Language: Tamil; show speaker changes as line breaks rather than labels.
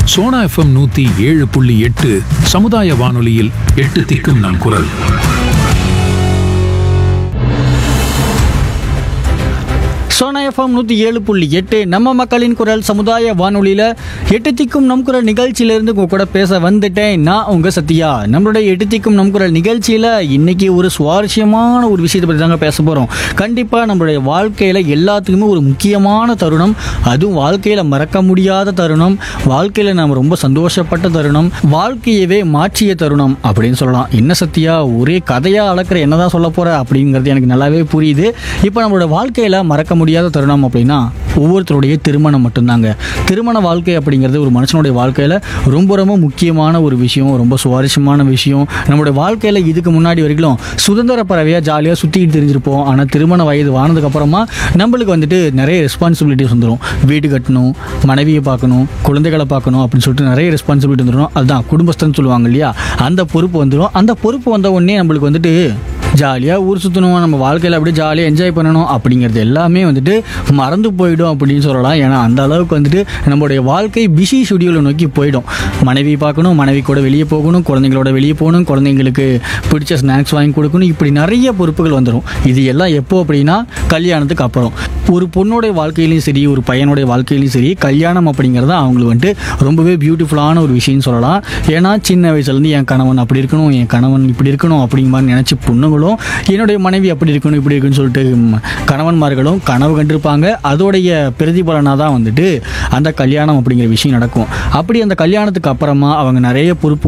சோனா எஃப்எம் நூத்தி ஏழு புள்ளி எட்டு சமுதாய வானொலியில் எட்டு திக்கும் நம் குரல்
சோனா எஃப்எம் நூற்றி ஏழு புள்ளி எட்டு நம்ம மக்களின் குரல் சமுதாய வானொலியில் எட்டு திக்கும் நம் குரல் நிகழ்ச்சியிலேருந்து உங்க கூட பேச வந்துட்டேன் நான் உங்கள் சத்யா நம்மளுடைய எட்டு திக்கும் நம் குரல் நிகழ்ச்சியில் இன்னைக்கு ஒரு சுவாரஸ்யமான ஒரு விஷயத்தை பற்றி தாங்க பேச போகிறோம் கண்டிப்பாக நம்மளுடைய வாழ்க்கையில் எல்லாத்துக்குமே ஒரு முக்கியமான தருணம் அதுவும் வாழ்க்கையில் மறக்க முடியாத தருணம் வாழ்க்கையில் நாம் ரொம்ப சந்தோஷப்பட்ட தருணம் வாழ்க்கையவே மாற்றிய தருணம் அப்படின்னு சொல்லலாம் என்ன சத்யா ஒரே கதையாக அளக்கிற என்னதான் சொல்ல போகிற அப்படிங்கிறது எனக்கு நல்லாவே புரியுது இப்போ நம்மளோட வாழ்க்கையில் மறக்க முடியாத தருணம் அப்படின்னா ஒவ்வொருத்தருடைய திருமணம் மட்டும்தாங்க திருமண வாழ்க்கை அப்படிங்கிறது ஒரு மனுஷனுடைய வாழ்க்கையில் ரொம்ப ரொம்ப முக்கியமான ஒரு விஷயம் ரொம்ப சுவாரஸ்யமான விஷயம் நம்மளுடைய வாழ்க்கையில் இதுக்கு முன்னாடி வரைக்கும் சுதந்திர பறவையாக ஜாலியாக சுற்றிக்கிட்டு தெரிஞ்சிருப்போம் ஆனால் திருமண வயது வானதுக்கு அப்புறமா நம்மளுக்கு வந்துட்டு நிறைய ரெஸ்பான்சிபிலிட்டிஸ் வந்துடும் வீடு கட்டணும் மனைவியை பார்க்கணும் குழந்தைகளை பார்க்கணும் அப்படின்னு சொல்லிட்டு நிறைய ரெஸ்பான்சிபிலிட்டி வந்துடும் அதுதான் குடும்பஸ்தன் சொல்லுவாங்க இல்லையா அந்த பொறுப்பு வந்துடும் அந்த பொறுப்பு வந்த உடனே நம்மளுக்கு வந்துட்டு ஜாலியாக ஊர் சுற்றணும் நம்ம வாழ்க்கையில் அப்படியே ஜாலியாக என்ஜாய் பண்ணணும் அப்படிங்கிறது எல்லாமே வந்துட்டு மறந்து போயிடும் அப்படின்னு சொல்லலாம் ஏன்னா அந்த அளவுக்கு வந்துட்டு நம்மளுடைய வாழ்க்கை பிஸி ஷெடியூலை நோக்கி போயிடும் மனைவி பார்க்கணும் மனைவி கூட வெளியே போகணும் குழந்தைங்களோட வெளியே போகணும் குழந்தைங்களுக்கு பிடிச்ச ஸ்நாக்ஸ் வாங்கி கொடுக்கணும் இப்படி நிறைய பொறுப்புகள் வந்துடும் இது எல்லாம் எப்போ அப்படின்னா கல்யாணத்துக்கு அப்புறம் ஒரு பொண்ணோடைய வாழ்க்கையிலையும் சரி ஒரு பையனுடைய வாழ்க்கையிலையும் சரி கல்யாணம் அப்படிங்கிறது அவங்களுக்கு வந்துட்டு ரொம்பவே பியூட்டிஃபுல்லான ஒரு விஷயம்னு சொல்லலாம் ஏன்னா சின்ன வயசுலேருந்து என் கணவன் அப்படி இருக்கணும் என் கணவன் இப்படி இருக்கணும் அப்படிங்கிற மாதிரி நினச்சி பொண்ணுங்களும் என்னுடைய மனைவி அப்படி இருக்கணும் இப்படி இருக்குன்னு சொல்லிட்டு ம், கணவன்மார்களும் கனவு கண்டிருப்பாங்க அதோடைய பிரதிபலனாக தான் வந்துட்டு அந்த கல்யாணம் அப்படிங்கிற விஷயம் நடக்கும் அப்படி அந்த கல்யாணத்துக்கு அப்புறமா அவங்க நிறைய பொறுப்பு